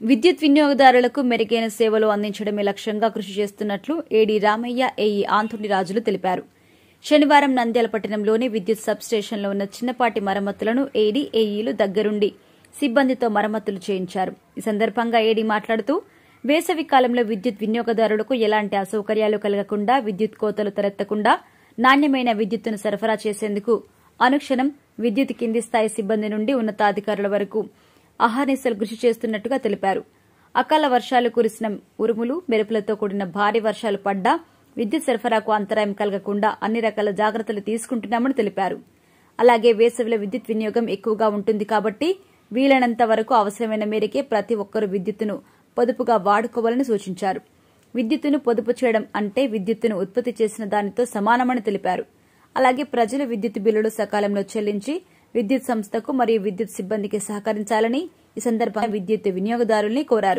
విద్యుత్ వినియోగదారులకు మెరుగైన సేవలు అందించడమే లక్ష్యంగా కృషి చేస్తున్నట్లు ఏడీ రామయ్య ఏఈ ఆంథోని రాజులు తెలిపారు శనివారం నంద్యాల పట్టణంలోని విద్యుత్ సబ్ స్టేషన్లో ఉన్న చిన్నపాటి మరమ్మతులను ఏడీ ఏఈలు దగ్గరుండి సిబ్బందితో మరమ్మతులు చేయించారు ఈ సందర్భంగా ఏడీ మాట్లాడుతూ వేసవి కాలంలో విద్యుత్ వినియోగదారులకు ఎలాంటి అసౌకర్యాలు కలగకుండా విద్యుత్ కోతలు తలెత్తకుండా నాణ్యమైన విద్యుత్తును సరఫరా చేసేందుకు అనుక్షణం విద్యుత్ కింది స్థాయి సిబ్బంది నుండి ఉన్నతాధికారుల వరకు అహర్నిశలు కృషి చేస్తున్నట్టుగా తెలిపారు అకాల వర్షాలు కురిసిన ఉరుములు మెరుపులతో కూడిన భారీ వర్షాలు పడ్డా విద్యుత్ సరఫరాకు అంతరాయం కలగకుండా అన్ని రకాల జాగ్రత్తలు తీసుకుంటున్నామని తెలిపారు అలాగే వేసవిలో విద్యుత్ వినియోగం ఎక్కువగా ఉంటుంది కాబట్టి వీలైనంత వరకు అవసరమైన మేరకే ప్రతి ఒక్కరూ విద్యుత్తును పొదుపుగా వాడుకోవాలని సూచించారు విద్యుత్తును పొదుపు చేయడం అంటే విద్యుత్తును ఉత్పత్తి చేసిన దానితో సమానమని తెలిపారు అలాగే ప్రజలు విద్యుత్ బిల్లులు సకాలంలో చెల్లించి విద్యుత్ సంస్థకు మరియు విద్యుత్ సిబ్బందికి సహకరించాలని ఈ సందర్భంగా విద్యుత్ వినియోగదారుల్ని కోరారు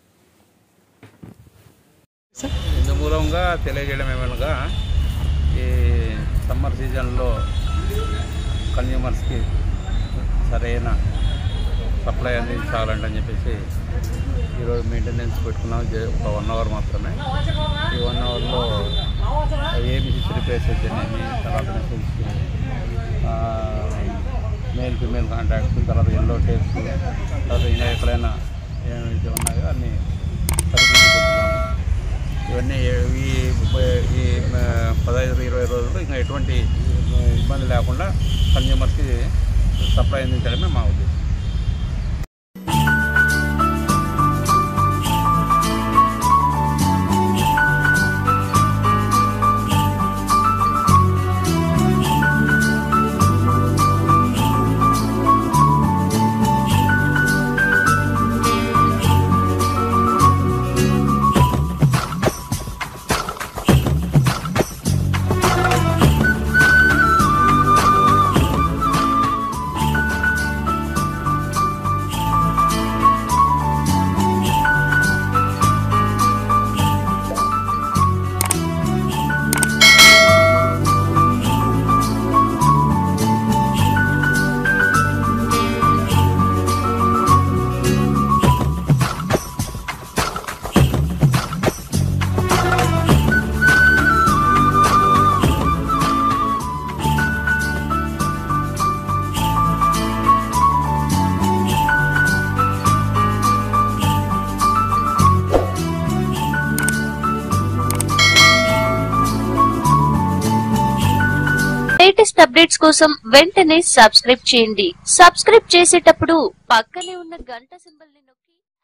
ఇందు మూలంగా తెలియజేయడం ఏమనగా ఈ సమ్మర్ సీజన్లో కన్జ్యూమర్స్కి సరైన సప్లై అందించాలంటే అని చెప్పేసి ఈరోజు మెయింటెనెన్స్ పెట్టుకున్నాం జే- ఒక వన్ అవర్ మాత్రమే ఈ వన్ అవర్లో ఏబిసి రిపేర్స్ అయితేనేమి తర్వాత మెసేజ్ మేల్ ఫిమేల్ కాంటాక్ట్స్ తర్వాత ఎల్లో టేప్స్ తర్వాత ఇంకా ఎక్కడైనా ఏమైతే ఉన్నాయో అన్నీ సరిదిద్దుకుంటున్నాము ఇవన్నీ ఈ ఈ పదహైదు ఇరవై రోజుల్లో ఇంకా ఎటువంటి ఇబ్బంది లేకుండా కన్జ్యూమర్స్కి సప్లై అందించడమే మా ఉద్దేశం లేటెస్ట్ అప్డేట్స్ కోసం వెంటనే సబ్స్క్రైబ్ చేయండి సబ్స్క్రైబ్ చేసేటప్పుడు పక్కనే ఉన్న గంట సింబల్ ని నొక్కి